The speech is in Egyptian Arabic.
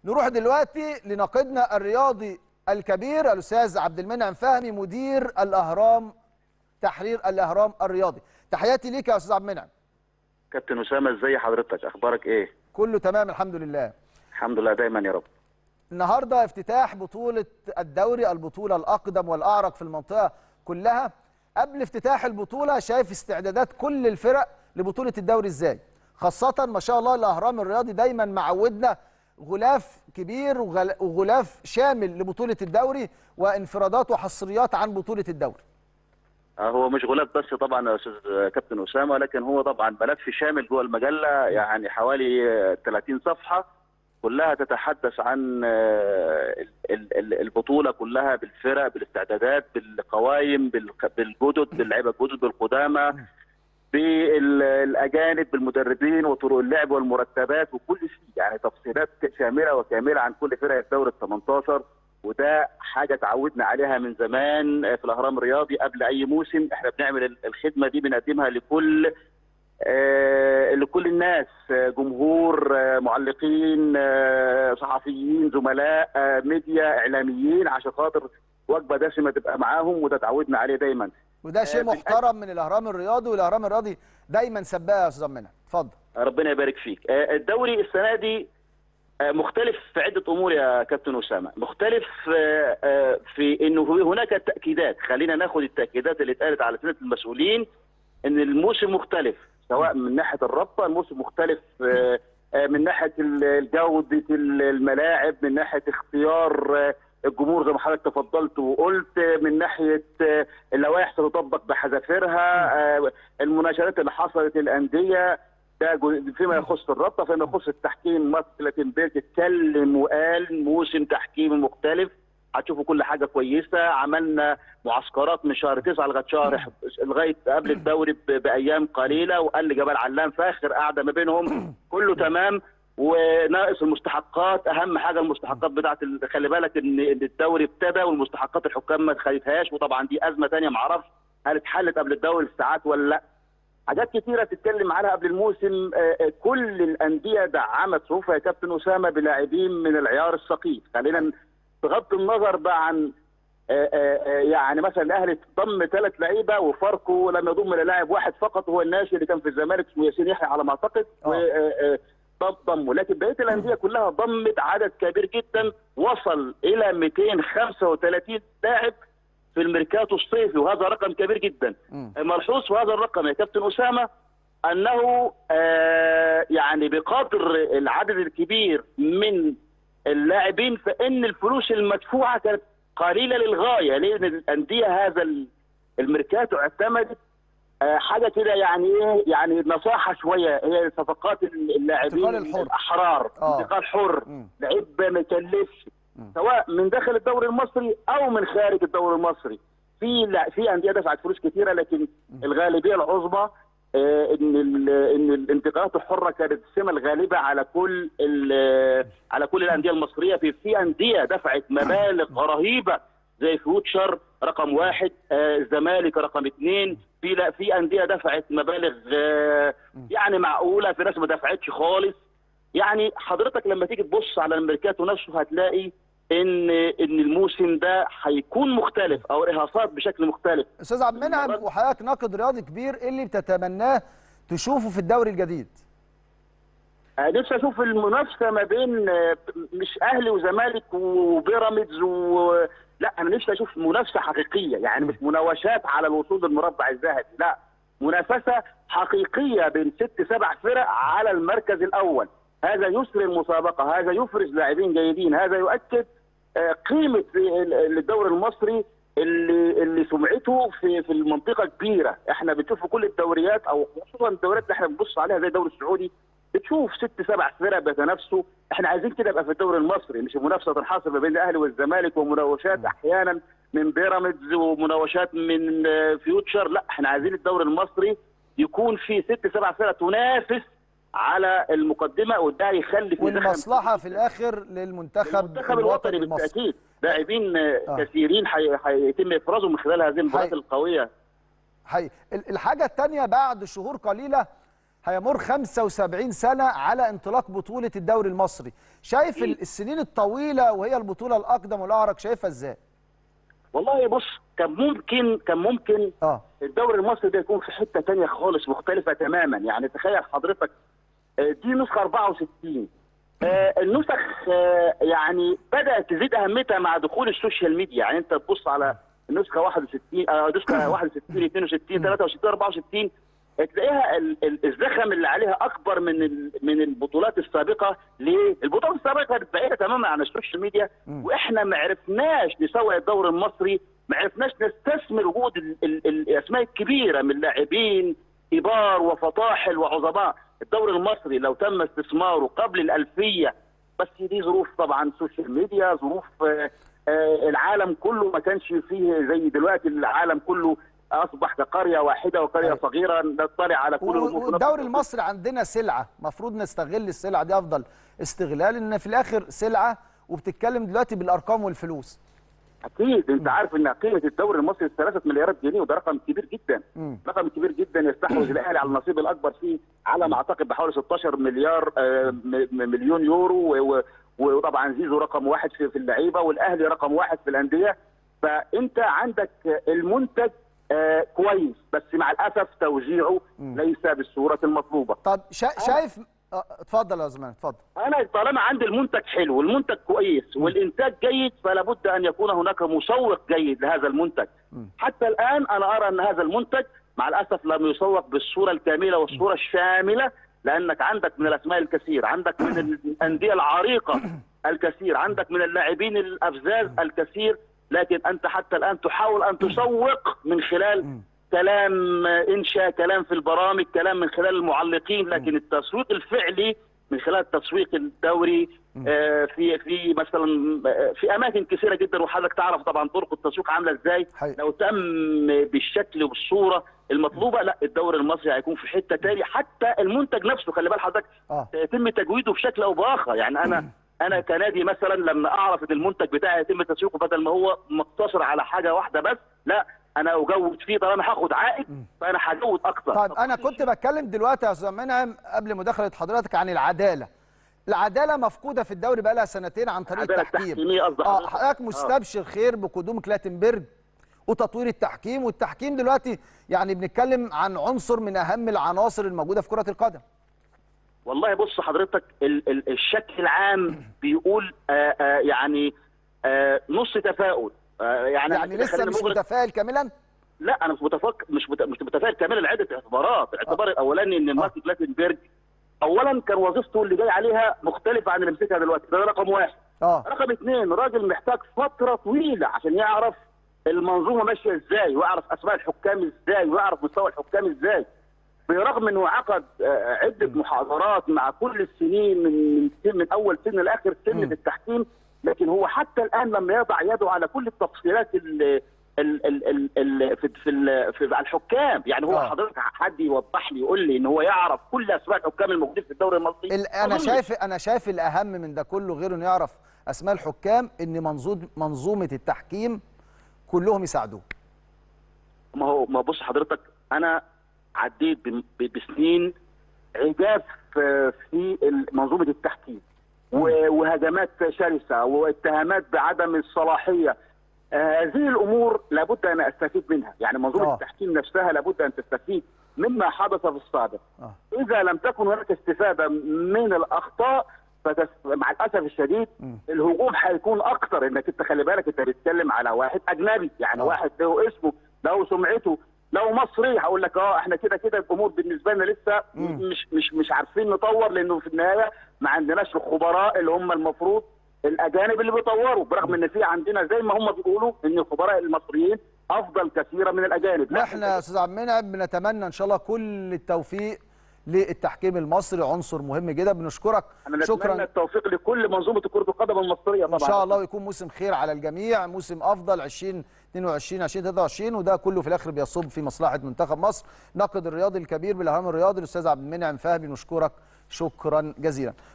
نروح دلوقتي لناقدنا الرياضي الكبير الاستاذ عبد المنعم فهمي مدير الاهرام تحرير الاهرام الرياضي تحياتي ليك يا استاذ عبد المنعم كابتن اسامه ازي حضرتك اخبارك ايه كله تمام الحمد لله الحمد لله دايما يا رب النهارده افتتاح بطوله الدوري البطوله الاقدم والاعرق في المنطقه كلها قبل افتتاح البطوله شايف استعدادات كل الفرق لبطوله الدوري ازاي خاصه ما شاء الله الاهرام الرياضي دايما معودنا غلاف كبير وغل- وغلاف شامل لبطوله الدوري وانفرادات وحصريات عن بطوله الدوري آه، هو مش غلاف بس طبعا يا استاذ آه، كابتن اسامه لكن هو طبعا ملف شامل جوه المجله يعني حوالي آه، 30 صفحه كلها تتحدث عن آه، ال- ال- البطوله كلها بالفرق بالاستعدادات بالقوائم بالق- بالجدد باللعيبه الجدد بالقدامى بالاجانب بالمدربين وطرق اللعب والمرتبات وكل شيء يعني تفصيلات شامله وكامله عن كل فرق الدوري ال 18 وده حاجه تعودنا عليها من زمان في الاهرام الرياضي قبل اي موسم احنا بنعمل ال- الخدمه دي بنقدمها لكل آه، لكل الناس آه، جمهور آه، معلقين آه، صحفيين زملاء آه، ميديا اعلاميين عشان خاطر وجبه دسمه تبقى معاهم وده تعودنا عليه دايما وده شيء آه، بالأكد. محترم من الاهرام الرياضي والاهرام الرياضي دايما سباق يا استاذ عبد المنعم اتفضل ربنا يبارك فيك آه، الدوري السنه دي آه، مختلف في عده امور يا كابتن اسامه مختلف آه، آه، في انه في- هناك تاكيدات خلينا ناخد التاكيدات اللي اتقالت على سنه المسؤولين ان الموسم مختلف سواء من ناحيه الرابطه الموسم مختلف آه، آه، من ناحيه ال- جوده الملاعب من ناحيه اختيار آه، الجمهور زي ما حضرتك تفضلت وقلت آه، من ناحيه آه، اللوائح ستطبق بحذافيرها آه، المناشدات اللي حصلت الانديه ده جو- فيما يخص الرابطه فيما يخص التحكيم مصر لاتنبرج اتكلم وقال موسم تحكيمي مختلف هتشوفوا كل حاجه كويسه عملنا معسكرات من شهر 9 لغايه شهر ح- لغايه قبل الدوري ب- بايام قليله وقال لي جبل علام في اخر قعده ما بينهم كله تمام وناقص المستحقات اهم حاجه المستحقات بتاعت ال- خلي بالك ان إن الدوري ابتدى والمستحقات الحكام ما خدتهاش وطبعا دي ازمه ثانيه ما اعرفش هل اتحلت قبل الدوري بساعات ولا لا حاجات كتيرة تتكلم عنها قبل الموسم آه، آه، كل الأندية دعمت صفوفها يا كابتن أسامة بلاعبين من العيار الثقيل خلينا بغض النظر بقى عن آه، آه، آه، يعني مثلا الأهلي ضم ثلاث لعيبة وفاركو لم يضم إلا لاعب واحد فقط هو الناشئ اللي كان في الزمالك اسمه ياسين يحيى على ما أعتقد آه. و- آه، آه، ضم- ضموا لكن بقية الأندية كلها ضمت عدد كبير جدا وصل إلى 235 لاعب في الميركاتو الصيفي وهذا رقم كبير جدا مم. ملحوظ في هذا الرقم يا كابتن اسامه انه آه يعني بقدر العدد الكبير من اللاعبين فان الفلوس المدفوعه كانت قليله للغايه لان الانديه هذا ال- الميركاتو اعتمدت آه حاجه كده يعني ايه يعني نصاحه شويه هي صفقات اللاعبين انتقال الحر. الاحرار آه. انتقال حر مم. لعيب ما يكلفش مم. سواء من داخل الدوري المصري او من خارج الدوري المصري في لا في انديه دفعت فلوس كثيره لكن الغالبيه العظمى آه، ان ال- ان الانتقالات الحره كانت السمه الغالبه على كل ال- على كل الانديه المصريه في في انديه دفعت مبالغ رهيبه زي فيوتشر رقم واحد آه، الزمالك رقم اثنين في لا في انديه دفعت مبالغ آه، يعني معقوله في ناس ما دفعتش خالص يعني حضرتك لما تيجي تبص على الميركاتو نفسه هتلاقي ان ان الموسم ده هيكون مختلف او ارهاصات بشكل مختلف استاذ عبد المنعم المرات- وحضرتك ناقد رياضي كبير ايه اللي بتتمناه تشوفه في الدوري الجديد آه، نفسي اشوف المنافسه ما بين آه، مش اهلي وزمالك وبيراميدز و لا انا نفسي اشوف منافسه حقيقيه يعني مش مناوشات على الوصول للمربع الذهبي لا منافسه حقيقيه بين ست سبع فرق على المركز الاول هذا يسري المسابقه هذا يفرز لاعبين جيدين هذا يؤكد آه، قيمه ال- الدوري المصري اللي اللي سمعته في في المنطقه كبيره احنا بنشوف في كل الدوريات او خصوصا الدوريات اللي احنا بنبص عليها زي الدوري السعودي بتشوف ست سبع فرق بيتنافسوا احنا عايزين كده يبقى في الدوري المصري مش منافسه تنحصر ما بين الاهلي والزمالك ومناوشات احيانا من بيراميدز ومناوشات من آه، فيوتشر لا احنا عايزين الدوري المصري يكون فيه ست سبع فرق تنافس على المقدمه وده يخلي في زخم والمصلحه في الاخر للمنتخب المنتخب الوطني المصري بالتاكيد لاعبين آه، آه. كثيرين حي- هيتم افرازهم من خلال هذه المباريات حقيقي. القويه حقيقي ال- الحاجه الثانيه بعد شهور قليله هيمر 75 سنه على انطلاق بطوله الدوري المصري شايف أكيد. السنين الطويله وهي البطوله الاقدم والاعرق شايفها ازاي والله بص كان ممكن كان ممكن اه الدوري المصري ده يكون في حته تانية خالص مختلفه تماما يعني تخيل حضرتك آه، دي نسخه 64 آه، النسخ آه، يعني بدات تزيد اهميتها مع دخول السوشيال ميديا يعني انت تبص على النسخه 61 آه، نسخه 61 62 63 64 تلاقيها ال- ال- الزخم اللي عليها اكبر من ال- من البطولات السابقه ليه؟ البطولات السابقه كانت بعيده تماما عن السوشيال ميديا واحنا ما عرفناش نسوق الدوري المصري ما عرفناش نستثمر وجود ال- ال- الاسماء الكبيره من لاعبين كبار وفطاحل وعظماء الدوري المصري لو تم استثماره قبل الألفية بس دي ظروف طبعا سوشيال ميديا ظروف آه، آه، العالم كله ما كانش فيه زي دلوقتي العالم كله أصبح كقرية واحدة وقرية أيوة. صغيرة نطلع على كل الأمور في نفس والدوري الوقت. المصري عندنا سلعه مفروض نستغل السلعه دي افضل استغلال ان في الاخر سلعه وبتتكلم دلوقتي بالارقام والفلوس اكيد انت عارف ان قيمه الدوري المصري 3 مليارات جنيه وده رقم كبير جدا مم. رقم كبير جدا يستحوذ الاهلي على النصيب الاكبر فيه على ما اعتقد بحوالي 16 مليار آه، م- م- مليون يورو و- و- وطبعا زيزو رقم واحد في في اللعيبه والاهلي رقم واحد في الانديه فانت عندك المنتج آه، كويس بس مع الاسف توزيعه ليس بالصوره المطلوبه طب شا... شايف آه، اتفضل يا زمان اتفضل انا طالما عندي المنتج حلو والمنتج كويس والانتاج جيد فلا بد ان يكون هناك مسوق جيد لهذا المنتج حتى الان انا ارى ان هذا المنتج مع الاسف لم يسوق بالصوره الكامله والصوره الشامله لانك عندك من الاسماء الكثير عندك من الانديه العريقه الكثير عندك من اللاعبين الافزاز الكثير لكن انت حتى الان تحاول ان تسوق من خلال كلام انشاء كلام في البرامج كلام من خلال المعلقين لكن التسويق الفعلي من خلال التسويق الدوري آه، في في مثلا آه، في اماكن كثيره جدا وحضرتك تعرف طبعا طرق التسويق عامله ازاي حقيقي. لو تم بالشكل والصوره المطلوبه لا الدوري المصري هيكون في حته تاني حتى المنتج نفسه خلي بال حضرتك اه يتم تجويده بشكل او باخر يعني انا انا كنادي مثلا لما اعرف ان المنتج بتاعي يتم تسويقه بدل ما هو مقتصر على حاجه واحده بس لا انا اجود فيه طالما هاخد عائد فانا هجود اكتر طيب انا كنت بتكلم دلوقتي يا استاذ منعم قبل مداخله حضرتك عن العداله العداله مفقوده في الدوري بقى لها سنتين عن طريق العدالة التحكيم التحكيمية قصدك اه حضرتك. حضرتك آه. مستبشر خير بقدوم كلاتنبرج وتطوير التحكيم والتحكيم دلوقتي يعني بنتكلم عن عنصر من اهم العناصر الموجوده في كره القدم والله بص حضرتك ال ال الشكل العام بيقول آآ آآ يعني آآ نص تفاؤل آه يعني, يعني كده لسه خلينا مش نغلق- متفائل كاملا لا انا مش متفق مش مت- مش متفائل كاملا لعده اعتبارات، الاعتبار الاولاني ان مارك كلاتنبرج اولا كان وظيفته اللي جاي عليها مختلفه عن اللي مسكها دلوقتي ده رقم واحد. اه رقم اثنين راجل محتاج فتره طويله عشان يعرف المنظومه ماشيه ازاي ويعرف اسماء الحكام ازاي ويعرف مستوى الحكام ازاي. برغم انه عقد آه، عده محاضرات مع كل السنين من من سن من اول سن لاخر سن مم. في التحكيم لكن هو حتى الان لم يضع يده على كل التفصيلات ال ال ال ال ال في في, ال- في على الحكام يعني هو آه. حضرتك حد يوضح لي يقول لي ان هو يعرف كل اسماء الحكام الموجودين في الدوري المصري ال- انا أظنش. شايف انا شايف الاهم من ده كله غير انه يعرف اسماء الحكام ان منظوم منظومه التحكيم كلهم يساعدوه ما هو ما هو بص حضرتك انا عديت ب- ب- بسنين عجاف آه، في ال- منظومه التحكيم و- وهجمات شرسه واتهامات بعدم الصلاحيه آه، هذه الامور لابد ان استفيد منها يعني منظومه آه. التحكيم نفسها لابد ان تستفيد مما حدث في السابق اه اذا لم تكن هناك استفاده من الاخطاء فتس... مع الاسف الشديد مم. الهجوم هيكون اكتر انك انت خلي بالك انت بتتكلم على واحد اجنبي يعني آه. واحد له اسمه له سمعته لو مصري هقول لك اه احنا كده كده الامور بالنسبه لنا لسه مم. مش مش مش عارفين نطور لانه في النهايه ما عندناش الخبراء اللي هم المفروض الاجانب اللي بيطوروا برغم ان في عندنا زي ما هم بيقولوا ان الخبراء المصريين افضل كثيرا من الاجانب واحنا يا استاذ عبد المنعم بنتمنى ان شاء الله كل التوفيق للتحكيم المصري عنصر مهم جدا بنشكرك انا نتمنى شكرا التوفيق لكل منظومه كره القدم المصريه طبعا ان شاء الله ويكون موسم خير على الجميع موسم افضل 2022 2023 وده كله في الاخر بيصب في مصلحه منتخب مصر ناقد الرياضي الكبير بالاهرام الرياضي الاستاذ عبد المنعم فهمي نشكرك شكرا جزيلا